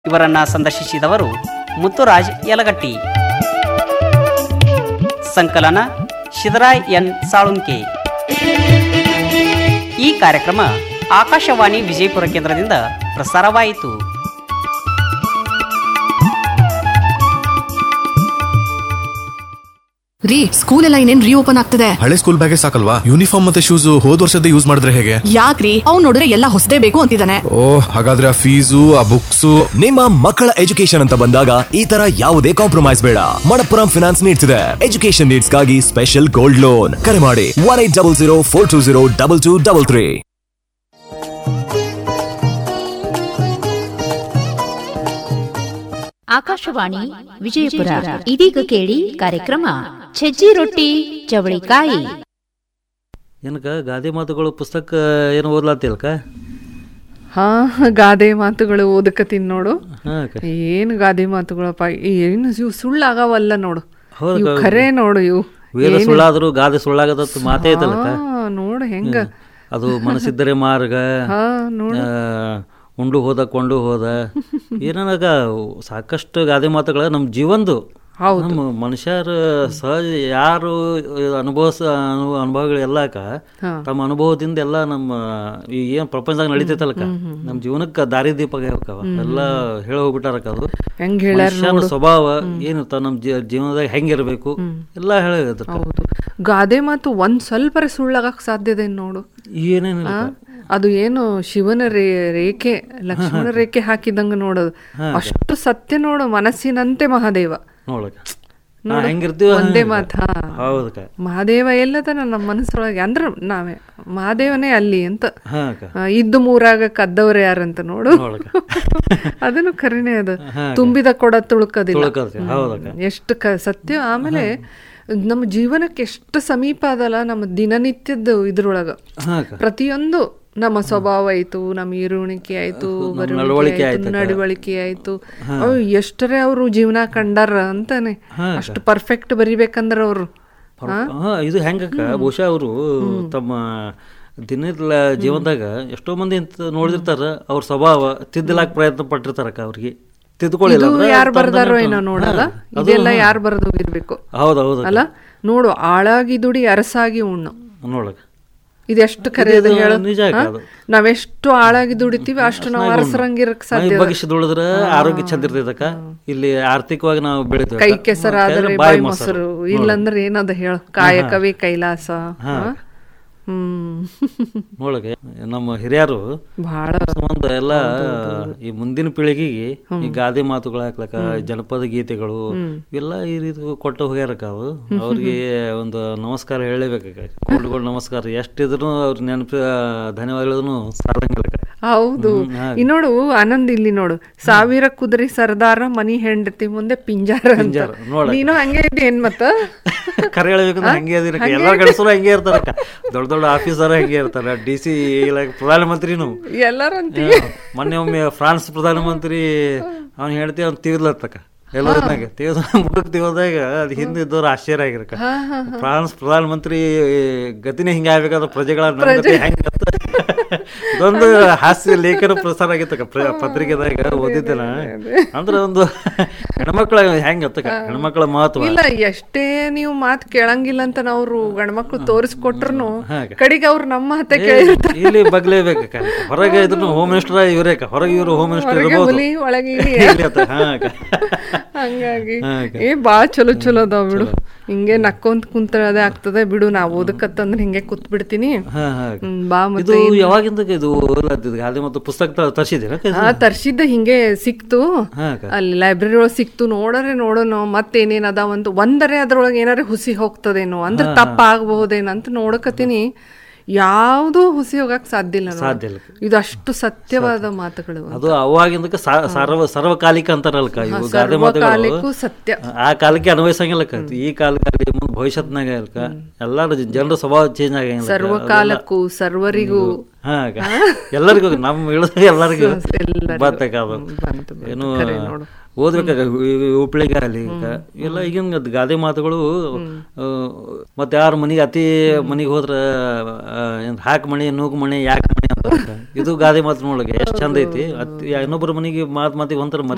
ಇವರನ್ನ ಸಂದರ್ಶಿಸಿದವರು ಮುತ್ತುರಾಜ್ ಯಲಗಟ್ಟಿ ಸಂಕಲನ ಶಿದರಾಯ್ ಎನ್ ಸಾಳುಂಕೆ ಈ ಕಾರ್ಯಕ್ರಮ ಆಕಾಶವಾಣಿ ವಿಜಯಪುರ ಕೇಂದ್ರದಿಂದ ಪ್ರಸಾರವಾಯಿತು ರೀ ಸ್ಕೂಲ್ ಎಲ್ಲ ಇನ್ನೇನ್ ರೀಓಪನ್ ಆಗ್ತದೆ ಹಳೆ ಸ್ಕೂಲ್ ಬ್ಯಾಗೇ ಸಾಕಲ್ವಾ ಯೂನಿಫಾರ್ಮ್ ಮತ್ತೆ ಶೂಸ್ ಹೋದ್ ವರ್ಷದ ಯೂಸ್ ಮಾಡಿದ್ರೆ ಹೇಗೆ ಯಾಕ್ರಿ ಅವ್ನ್ ನೋಡಿದ್ರೆ ಎಲ್ಲ ಹೊಸದೇ ಬೇಕು ಅಂತಿದ್ದಾನೆ ಓ ಹಾಗಾದ್ರೆ ಆ ಫೀಸು ಆ ಬುಕ್ಸು ನಿಮ್ಮ ಮಕ್ಕಳ ಎಜುಕೇಶನ್ ಅಂತ ಬಂದಾಗ ಈ ತರ ಯಾವುದೇ ಕಾಂಪ್ರಮೈಸ್ ಬೇಡ ಮಣಪ್ಪುರಂ ಫಿನಾನ್ಸ್ ನೀಡ್ತಿದೆ ಎಜುಕೇಶನ್ ನೀಡ್ಸ್ ಗಾಗಿ ಸ್ಪೆಷಲ್ ಗೋಲ್ಡ್ ಲೋನ್ ಕರೆ ಮಾಡಿ one eight double zero four two zero double two double three Akashvani Vijayapura ಇದೀಗ ಕೇಳಿ ಕಾರ್ಯಕ್ರಮ ಸಜ್ಜಿ ರೊಟ್ಟಿ ಚವಳಿಕಾಯಿ ಏನಕ್ಕ ಗಾದೆ ಮಾತುಗಳು ಪುಸ್ತಕ ಏನು ಓದ್ಲಾತಿಲ್ಕ ಹಾ ಗಾದೆ ಮಾತುಗಳು ಓದಕತ್ತೀನಿ ನೋಡು ಹಾಂ ಅಕ್ಕ ಏನು ಗಾದೆ ಮಾತುಗಳಪ್ಪ ಏನು ಇವು ಸುಳ್ಳಾಗವಲ್ಲ ನೋಡು ಹೌದಕ್ಕ. ಇವು ಖರೆ ನೋಡು ಇವು ವೇದ ಸುಳ್ಳಾದರೂ ಗಾದೆ ಸುಳ್ಳಾಗದತ್ತು ಮಾತೇ ಐತಲ್ಲಕ್ಕ ಹಾ ನೋಡು ಹೆಂಗ ಅದು ಮನಸ್ಸಿದ್ದರೆ ಮಾರ್ಗ ಹಾ ನೋಡು ಆ, ಉಂಡು ಹೋದ ಕೊಂಡು ಹೋದ ಏನಾಗ ಸಾಕಷ್ಟು ಗಾದೆ ಮಾತುಗಳ ನಮ್ಮ ಜೀವಂದು ಹೌದು. ನಮ್ಮ ಮನುಷ್ಯರ ಸಹಜ ಯಾರು ಅನುಭವಿಸ ಅನು- ಅನುಭವಗಳು ಎಲ್ಲಾಕ ತಮ್ಮ ಅನುಭವದಿಂದ ಎಲ್ಲ ನಮ್ಮ ಈ ಏನ್ ಪ್ರಪಂಚದಾಗ ನಡೀತೈತಲ್ಲಕ ನಮ್ಮ ಜೀವನಕ್ಕೆ ದಾರಿ ದೀಪ ಆಗ್ಯಾವಕ್ಕ ಅವ. ಎಲ್ಲ ಹೇಳ ಹೋಗ್ಬಿಟ್ಟಾರಕ್ಕ ಅದು ಹೆಂಗ್ ಹೇಳ್ಯಾರ ಮನುಷ್ಯನ ಸ್ವಭಾವ ಏನಿರ್ತಾವ ನಮ್ಮ ಜೀ- ಜೀವನದಾಗ ಹೆಂಗಿರ್ಬೇಕು ಎಲ್ಲ ಹೇಳಿದ್ರ ಹೌದು ಗಾದೆ ಮಾತು ಒಂದ್ ಸ್ವಲ್ಪ ಸುಳ್ಳಾಗಕ್ ಸಾಧ್ಯತೆ ನೋಡು ಏನೇನಿಲ್ಲ ಆ, ಅದು ಏನು ಶಿವನ ರೇ ರೇಖೆ ಲಕ್ಷ್ಮಣ ರೇಖೆ ಹಾಕಿದಂಗ ನೋಡೋದು ಅಷ್ಟು ಸತ್ಯ ನೋಡು ಮನಸ್ಸಿನಂತೆ ಮಹಾದೇವ ನೋಡಕ ನಾವ್ ಹೆಂಗಿರ್ತೀವ ಒಂದೇ ಹಂಗ. ಮಾತ್ ಹಾ ಹೌದಕ್ಕ ಮಹಾದೇವ ಎಲ್ಲದನ ನಮ್ಮ ಮನಸ್ಸೊಳಗೆ ಅಂದ್ರ ನಾವೇ ಮಹಾದೇವನೇ ಅಲ್ಲಿ ಅಂತ ಹಾ ಅಕ್ಕ ಆ, ಇದ್ದು ಮೂರಾಗ ಕದ್ದವ್ರೆ ಯಾರಂತ ನೋಡು ನೋಡಕ ಅದನ್ನು ಖರೇನೆ ಅದು ತುಂಬಿದ ಕೊಡ ತುಳುಕದಿಲ್ಲ ತುಳುಕದಿಲ್ಲ, ಹೌದಕ್ಕ. ಎಷ್ಟು ಕ ಸತ್ಯ ಆಮೇಲೆ ನಮ್ಮ ಜೀವನಕ್ಕೆ ಎಷ್ಟು ಸಮೀಪ ಅದಲ್ಲ ನಮ್ಮ ದಿನನಿತ್ಯದ ಇದ್ರೊಳಗ ಹಾ ಅಕ್ಕ ಪ್ರತಿಯೊಂದು ನಮ್ಮ ಸ್ವಭಾವ ಆಯ್ತು ನಮ್ಮ ಇರುಣಿಕೆ ಆಯ್ತು ಬರುವಿಕೆ ನಡವಳಿಕೆ ಆಯ್ತು ನಡವಳಿಕೆ ಆಯ್ತು ಅವ್ ಎಷ್ಟರೇ ಅವರು ಜೀವನ ಕಂಡಾರ ಅಂತಾನೆ ಅಷ್ಟು ಪರ್ಫೆಕ್ಟ್ ಬರಿಬೇಕಂದ್ರ ಅವರು ಹಾ ಇದು ಹೆಂಗಕ್ಕ ಬಹುಶಃ ಅವರು ತಮ್ಮ ದಿನದ ಜೀವನದಾಗ ಎಷ್ಟೋ ಮಂದಿ ಇಂತ ನೋಡಿರ್ತಾರ ಅವ್ರ ಸ್ವಭಾವ ತಿದ್ದಲಾಕ ಪ್ರಯತ್ನ ಪಟ್ಟಿರ್ತಾರಕ್ಕ ಅವ್ರಿಗೆ ತಿದ್ಕೊಳ್ಳಿಲ್ಲ ಇದು ಅಂದ್ರೆ ಯಾರು ತಂದನೆ ಬರ್ದಾರೋ ತಾನು- ಏನೋ ನೋಡಲ್ಲ ಹಾ, ಅದು ಇದೆಲ್ಲ ಹಾ. ಯಾರು ಬರೆದು ಹೋಗಿರ್ಬೇಕು ಹೌದು ಹೌದು ಅಲ್ಲ ನೋಡು ಆಳಾಗಿ ದುಡಿ ಅರಸಾಗಿ ಉಣ್ಣು ನೋಡಕ ಇದೆಷ್ಟು ಕರೆ ಅದು ಇದು ಹೇಳು ನಿಜ ಅಕ್ಕ ಹಾ? ಅದು. ನಾವೆಷ್ಟು ಆಳಾಗಿ ದುಡಿತೀವಿ ಅಷ್ಟು ನಾವು ಅರಸರಂಗಿರಕ್ ಸಾಧ್ಯ ಅದ. ಬಗ್ಗಿಸಿ ದುಡಿದ್ರ ಆರೋಗ್ಯ ಚಂದ ಇರ್ತೈತಕ್ಕ ಇಲ್ಲಿ ಆರ್ಥಿಕವಾಗಿ ನಾವು ಬೆಳಿತೀವಿ ಕೈ ಕೆಸರಾದರೆ ಬಾಯಿ ಮೊಸರು ಇಲ್ಲಂದ್ರೆ ಏನದ ಹೇಳು ಕಾಯಕವೇ ಕೈಲಾಸ ಹಾ? ಹ್ಮ್ ನೋಡಕ್ಕೆ ನಮ್ಮ ಹಿರಿಯರು ಬಹಳ ಸಂಬಂಧ ಎಲ್ಲ ಈ ಮುಂದಿನ ಪೀಳಿಗೆಗೆ ಈ ಗಾದೆ ಮಾತುಗಳು ಹಾಕ್ಲಕ್ಕ ಜನಪದ ಗೀತೆಗಳು ಇವೆಲ್ಲ ಈ ರೀತಿ ಕೊಟ್ಟು ಹೋಗ್ಯಾರಕ್ಕ ಅವು ಅವ್ರಿಗೆ ಒಂದು ನಮಸ್ಕಾರ ಹೇಳಲೇಬೇಕ ಕೋಲ್ಡ್ಗಳು ನಮಸ್ಕಾರ ಎಷ್ಟಿದ್ರು ಅವ್ರ ನೆನಪು ಧನ್ಯವಾದ ಹೇಳಿದ್ರು ಸಾರಂಗಿಲ್ಲ ಹೌದು ಈ ನೋಡು ಆನಂದ್ ಇಲ್ಲಿ ನೋಡು ಸಾವಿರ ಕುದುರೆ ಸರ್ದಾರ ಮನಿ ಹೆಂಡತಿ ಮುಂದೆ ಪಿಂಜಾರ ಅಂತ ಪಿಂಜಾರ, ನೋಡಕ್ಕ. ನೀನು ಹಂಗೆ ಇದ್ದಿ ಏನ್ ಮತ್ತ ಕರೆ ಹೇಳ್ಬೇಕಂದ್ರೆ ಹಂಗೆ ಅದಿರಕ್ಕ ಎಲ್ಲ ಗಡಸರು ಹಂಗೆ ಇರ್ತಾರಕ್ಕ ದೊಡ್ಡ ದೊಡ್ಡ ಆಫೀಸರ್ ಹಂಗೆ ಇರ್ತಾರ ಡಿ ಸಿ ಪ್ರಧಾನಮಂತ್ರಿನು ಎಲ್ಲರಂತಿ ಮೊನ್ನೆ ಒಮ್ಮೆ ಫ್ರಾನ್ಸ್ ಪ್ರಧಾನಮಂತ್ರಿ ಅವ್ನು ಹೇಳ್ತೀವಿ ಅವ್ನು ತೀರ್ಲತ್ತಕ್ಕ ಎಲ್ಲರನ್ನಾಗ ತೀವ್ರ ಮುಟ್ಟಕ್ ತೀವ್ರದಾಗ ಅದು ಹಿಂದೆ ಇದ್ದವ್ರು ಆಶ್ಚರ್ಯ ಆಗಿರಕ್ಕ ಫ್ರಾನ್ಸ್ ಪ್ರಧಾನಮಂತ್ರಿ ಗತಿನೇ ಹಿಂಗೆ ಆಗ್ಬೇಕಾದ್ರೆ ಪ್ರಜೆಗಳ ನನ್ನ ಗತಿ ಹೆಂಗ್ ಅಂತ ಇದೊಂದು ಹಾಸ್ಯ ಲೇಖನ ಪ್ರಸಾರ ಆಗಿತ್ತಕ್ಕ ಪ್ರ- ಪತ್ರಿಕೆದಾಗ ಓದಿದ್ದೆನ ಅಂದ್ರೆ ಒಂದು ಹೆಣ್ಮಕ್ಳ ಹೆಂಗ್ ಅತ್ತಕ್ಕ ಹೆಣ್ಮಕ್ಳ ಮಹತ್ವ ಇಲ್ಲ ಎಷ್ಟೇ ನೀವು ಮಾತ್ ಕೇಳಂಗಿಲ್ಲ ಅಂತ ಅವ್ರು ಗಂಡ್ಮಕ್ಳು ತೋರಿಸ್ಕೊಟ್ರು ಹಾಗೆ. ಕಡೆಗೆ ಅವ್ರು ನಮ್ಮ ಮಾತೆ ಏ, ಕೇಳಿರ್ತಾರೆ ಇಲ್ಲಿ ಬಗ್ಲೇಬೇಕಕ್ಕ ಹೊರಗೆ ಇದ್ರು ಹೋಮ್ ಮಿನಿಸ್ಟರ್ ಇವರೇಕ ಹೊರಗೆ ಇವರು ಹೋಮ್ ಮಿನಿಸ್ಟರ್ ಹೊರಗೆ ಇರ್ಬೋದು ಹುಲಿ ಒಳಗೆ ಇಲಿ. ಇಲ್ಲಿ ಅತ್ತ, ಹಾ ಅಕ್ಕ. ಹಂಗಾಗಿ ಹಾ, ಅಕ್ಕ. ಏ ಬಾಳ ಚಲೋ ಚಲೋ ಅದಾವ ಬಿಡು ಹಿಂಗೆ ನಕ್ಕೊಂತ ಕುಂತರದೇ ಆಗ್ತದೆ ಬಿಡು ನಾ ಓದಕತ್ತಂದ್ರೆ ಹಿಂಗೆ ಕೂತ್ ಬಿಡ್ತೀನಿ ಹಾ, ಹಾ ಅಕ್ಕ. ಹ್ಮ್, ಬಾ ಇದು ಮತ್ತೆ ಯಾವಾಗಿಂದ ಇದು ಓದ್ಲತ್ತಿದ್ ಗಾದೆ ಮತ್ತು ಪುಸ್ತಕ ತರಿಸಿದ್ದೀರ ಹಾ ತರ್ಸಿದ್ದ ಹಿಂಗೆ ಸಿಕ್ತು ಹಾ ಅಕ್ಕ. ಅಲ್ಲಿ ಲೈಬ್ರರಿ ಒಳಗೆ ಸಿಕ್ತು ನೋಡರೆ ನೋಡೋಣ ಮತ್ತೇನೇನ್ ಅದಾವಂತ ಒಂದರೇ ಅದ್ರೊಳಗೆ ಏನಾರ ಹುಸಿ ಹೋಗ್ತದೇನೋ ಅಂದ್ರೆ ತಪ್ಪ ಆಗ್ಬಹುದೇನೋ ಅಂತ ನೋಡಕತ್ತೀನಿ ಯಾವುದೂ ಹುಸಿ ಹೋಗಕ್ ಸಾಧ್ಯ ಇಲ್ಲ ನೋಡು. ಸಾಧ್ಯ ಇಲ್ಲ. ಇದು ಅಷ್ಟು ಸತ್ಯವಾದ ಮಾತುಗಳು ಅದು ಅವಾಗಿಂದಕ್ಕೆ ಸಾ- ಸರ್ವ ಸರ್ವಕಾಲಿಕ ಅಂತಾರಲ್ಕ ಇವು ಗಾದೆ ಮಾತುಗಳು ಸರ್ವಕಾಲಿಕೂ ಸತ್ಯ ಆ ಕಾಲಕ್ಕೆ ಅನ್ವಯಿಸಂಗಿಲ್ಲಕ್ಕ ಈ ಕಾಲಕ್ಕೆ ಮುಂದೆ ಭವಿಷ್ಯತ್ನಾಗ ಇಲ್ಕ ಎಲ್ಲಾರು ಜನರ ಸ್ವಭಾವ ಚೇಂಜ್ ಆಗಂಗಿಲ್ಲ ಸರ್ವಕಾಲಕ್ಕೂ ಸರ್ವರಿಗೂ ಹಾ ಅಕ್ಕ. ಎಲ್ಲರಿಗೂ ನಮ್ಮ ಇಳಿದ ಎಲ್ಲರಿಗೂ ಎಲ್ಲರಿಗೂ. ಬರ್ತಕ್ಕ ಅದು ಬಂತು, ಬಂತು. ಏನು ಖರೆ ನೋಡು. ಓದ್ಬೇಕಾಗ ಉಪ್ಳಿಗೆ ಆಗಲಿ ಎಲ್ಲ ಈಗಿನ ಅದ್ ಗಾದೆ ಮಾತುಗಳು ಆ, ಮತ್ತೆ ಯಾರ ಮನೆಗೆ ಅತಿ ಮನೆಗೆ ಹೋದ್ರ ಆ, ಏನ್ ಹಾಕ್ ಮಣಿ ನೂಕ್ ಮಣಿ ಯಾಕೆ ಮಣಿ ಅಂತ ಇದು ಗಾದೆ ಮಾತು ನೋಡಕ್ಕೆ ಎಷ್ಟು ಚಂದ ಐತಿ ಅತಿ ಇನ್ನೊಬ್ಬರ ಮನೆಗೆ ಮಾತು ಮಾತಿಗೆ ಒಂಥರ ಮರ್ಯಾದೆ